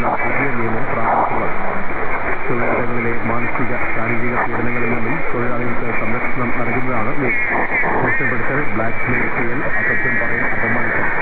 എന്ന പുതിയ നിയമം പ്രാബല്യത്തിൽ തൊഴിലിടങ്ങളിലെ മാനസിക ശാരീരിക പീഡനങ്ങളിൽ നിന്നും തൊഴിലാളികൾക്ക് സംരക്ഷണം നൽകുന്നതാണ് നിയമം ഭീഷണിപ്പെടുത്തൽ ബ്ലാക്ക് മെയിൽ ചെയ്യൽ അസത്യം പറയൽ അപമാനിക്കൽ